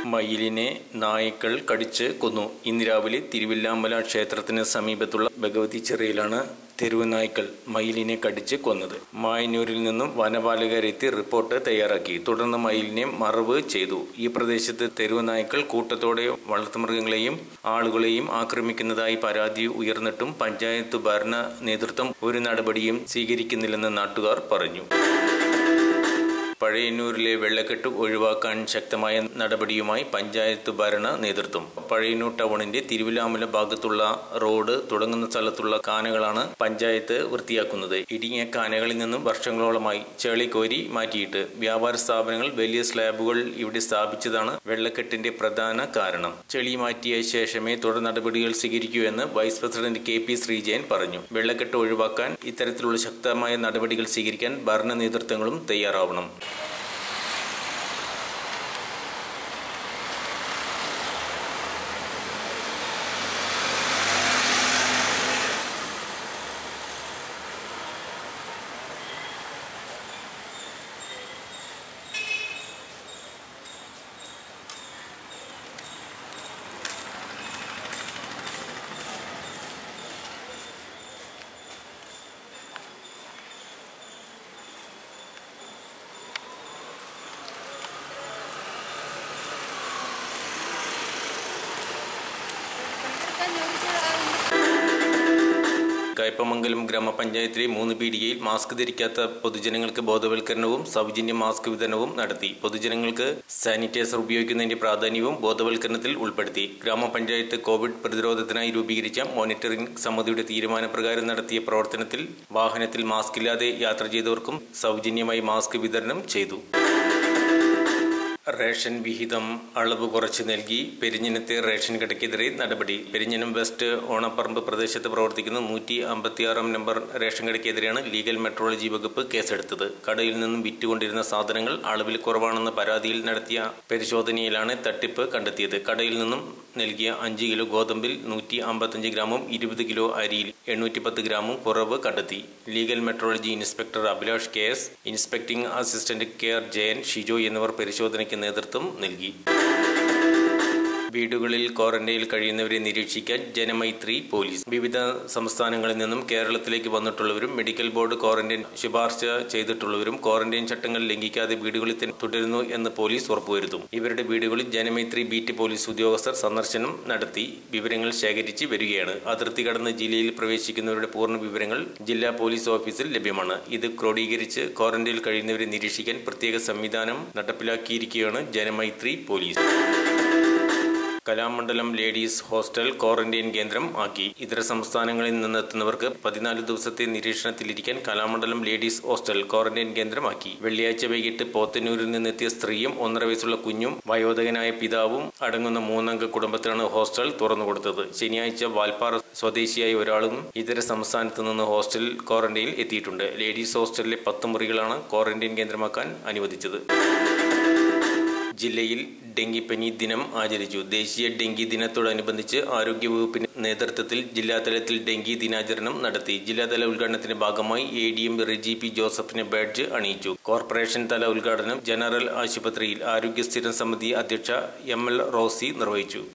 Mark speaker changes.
Speaker 1: മയിലിനെ നായ്ക്കൾ കടിച്ച് കൊന്നു ഇന്ന് രാവിലെ തിരുവില്ലാമല ക്ഷേത്രത്തിന് സമീപത്തുള്ള ഭഗവതി ചെറിയിലാണ് തെരുവ് നായ്ക്കൾ മയിലിനെ കടിച്ച് കൊന്നത് മായന്നൂരിൽ നിന്നും വനപാലകരെത്തി റിപ്പോർട്ട് തയ്യാറാക്കി തുടർന്ന് മയിലിനെ മറവ് ചെയ്തു ഈ പ്രദേശത്ത് തെരുവ് നായ്ക്കൾ കൂട്ടത്തോടെ വളർത്തുമൃഗങ്ങളെയും ആളുകളെയും ആക്രമിക്കുന്നതായി പരാതി ഉയർന്നിട്ടും പഞ്ചായത്ത് ഭരണ നേതൃത്വം ഒരു നടപടിയും സ്വീകരിക്കുന്നില്ലെന്ന് നാട്ടുകാർ പറഞ്ഞു പഴയന്നൂരിലെ വെള്ളക്കെട്ട് ഒഴിവാക്കാൻ ശക്തമായ നടപടിയുമായി പഞ്ചായത്ത് ഭരണ നേതൃത്വം പഴയന്നൂർ ടൗണിന്റെ തിരുവിലാമല ഭാഗത്തുള്ള റോഡ് തുടങ്ങുന്ന സ്ഥലത്തുള്ള കാനകളാണ് പഞ്ചായത്ത് വൃത്തിയാക്കുന്നത് ഇടുങ്ങിയ കാനകളിൽ നിന്നും വർഷങ്ങളോളമായി ചെളി കോരി മാറ്റിയിട്ട് വ്യാപാര സ്ഥാപനങ്ങൾ വലിയ സ്ലാബുകൾ ഇവിടെ സ്ഥാപിച്ചതാണ് വെള്ളക്കെട്ടിന്റെ പ്രധാന കാരണം ചെളി മാറ്റിയ ശേഷമേ തുടർ നടപടികൾ സ്വീകരിക്കൂ എന്ന് vice president K P Sreejayan പറഞ്ഞു വെള്ളക്കെട്ട് ഒഴിവാക്കാൻ ഇത്തരത്തിലുള്ള ശക്തമായ നടപടികൾ സ്വീകരിക്കാൻ ഭരണ നേതൃത്വങ്ങളും തയ്യാറാവണം കയ്പമംഗലം ഗ്രാമപഞ്ചായത്തിലെ മൂന്ന് പീടികയിൽ മാസ്ക് ധരിക്കാത്ത പൊതുജനങ്ങൾക്ക് ബോധവൽക്കരണവും സൗജന്യ മാസ്ക് വിതരണവും നടത്തി പൊതുജനങ്ങൾക്ക് സാനിറ്റൈസർ ഉപയോഗിക്കുന്നതിന്റെ പ്രാധാന്യവും ബോധവൽക്കരണത്തിൽ ഉൾപ്പെടുത്തി ഗ്രാമപഞ്ചായത്ത് കോവിഡ് പ്രതിരോധത്തിനായി രൂപീകരിച്ച മോണിറ്ററിംഗ് സമിതിയുടെ തീരുമാനപ്രകാരം നടത്തിയ പ്രവർത്തനത്തിൽ വാഹനത്തിൽ മാസ്ക് ഇല്ലാതെ യാത്ര ചെയ്തവർക്കും സൗജന്യമായി മാസ്ക് വിതരണം ചെയ്തു റേഷൻ വിഹിതം അളവ് കുറച്ച് നൽകി പെരിഞ്ഞനത്തെ റേഷൻ കടയ്ക്കെതിരെ നടപടി പെരിഞ്ഞനം വെസ്റ്റ് ഓണപ്പറമ്പ് പ്രദേശത്ത് പ്രവർത്തിക്കുന്ന നൂറ്റി അമ്പത്തിയാറാം നമ്പർ റേഷൻ കടയ്ക്കെതിരെയാണ് ലീഗൽ മെട്രോളജി വകുപ്പ് കേസെടുത്തത് കടയിൽ നിന്നും വിറ്റുകൊണ്ടിരുന്ന സാധനങ്ങൾ അളവിൽ കുറവാണെന്ന പരാതിയിൽ നടത്തിയ പരിശോധനയിലാണ് തട്ടിപ്പ് കണ്ടെത്തിയത് കടയിൽ നിന്നും നൽകിയ അഞ്ച് കിലോ ഗോതമ്പിൽ നൂറ്റി അമ്പത്തഞ്ച് ഗ്രാമും ഇരുപത് കിലോ അരിയിൽ എണ്ണൂറ്റി പത്ത് ഗ്രാമും കുറവ് കണ്ടെത്തി legal metrology inspector Abhilash K S inspecting assistant K R Jayan Shijo എന്നിവർ പരിശോധനയ്ക്ക് നേതൃത്വം നൽകി വീടുകളിൽ ക്വാറന്റൈനിൽ കഴിയുന്നവരെ നിരീക്ഷിക്കാൻ ജനമൈത്രി പോലീസ് വിവിധ സംസ്ഥാനങ്ങളിൽ നിന്നും കേരളത്തിലേക്ക് വന്നിട്ടുള്ളവരും മെഡിക്കൽ ബോർഡ് ക്വാറന്റൈൻ ശുപാർശ ചെയ്തിട്ടുള്ളവരും ക്വാറന്റൈൻ ചട്ടങ്ങൾ ലംഘിക്കാതെ വീടുകളിൽ തന്നെ തുടരുന്നു എന്ന് പോലീസ് ഉറപ്പുവരുത്തും ഇവരുടെ വീടുകളിൽ ജനമൈത്രി ബീറ്റ് പോലീസ് ഉദ്യോഗസ്ഥർ സന്ദർശനം നടത്തി വിവരങ്ങൾ ശേഖരിച്ച് വരികയാണ് അതിർത്തി കടന്ന് ജില്ലയിൽ പ്രവേശിക്കുന്നവരുടെ പൂർണ്ണ വിവരങ്ങൾ ജില്ലാ പോലീസ് ഓഫീസിൽ ലഭ്യമാണ് ഇത് ക്രോഡീകരിച്ച് ക്വാറന്റൈനിൽ കഴിയുന്നവരെ നിരീക്ഷിക്കാൻ പ്രത്യേക സംവിധാനം നടപ്പിലാക്കിയിരിക്കുകയാണ് Janamaithri police Kalamandalam ladies hostel quarantine കേന്ദ്രം ആക്കി ഇതര സംസ്ഥാനങ്ങളിൽ നിന്നെത്തുന്നവർക്ക് പതിനാല് ദിവസത്തെ നിരീക്ഷണത്തിലിരിക്കാൻ കലാമണ്ഡലം ലേഡീസ് ഹോസ്റ്റൽ ക്വാറന്റൈൻ കേന്ദ്രമാക്കി വെള്ളിയാഴ്ച വൈകിട്ട് പോത്തന്നൂരിൽ നിന്നെത്തിയ സ്ത്രീയും ഒന്നര വയസ്സുള്ള കുഞ്ഞും വയോധകനായ പിതാവും അടങ്ങുന്ന മൂന്നംഗ കുടുംബത്തിനാണ് ഹോസ്റ്റൽ തുറന്നുകൊടുത്തത് ശനിയാഴ്ച വാൽപ്പാറ സ്വദേശിയായ ഒരാളും ഇതര സംസ്ഥാനത്ത് നിന്ന് ഹോസ്റ്റൽ ക്വാറന്റൈനിൽ എത്തിയിട്ടുണ്ട് ലേഡീസ് ഹോസ്റ്റലിലെ പത്ത് മുറികളാണ് ക്വാറന്റൈൻ കേന്ദ്രമാക്കാൻ അനുവദിച്ചത് ജില്ലയിൽ ഡെങ്കിപ്പനി ദിനം ആചരിച്ചു ദേശീയ ഡെങ്കി ദിനത്തോടനുബന്ധിച്ച് ആരോഗ്യവകുപ്പിന്റെ നേതൃത്വത്തിൽ ജില്ലാതലത്തിൽ ഡെങ്കി ദിനാചരണം നടത്തി ജില്ലാതല ഉദ്ഘാടനത്തിന്റെ ഭാഗമായി A D M Reji P ജോസഫിന് ബാഡ്ജ് അണിയിച്ചു കോർപ്പറേഷൻ തല ഉദ്ഘാടനം ജനറൽ ആശുപത്രിയിൽ ആരോഗ്യ സ്ഥിരം സമിതി അധ്യക്ഷ എം എൽ റോസി നിർവഹിച്ചു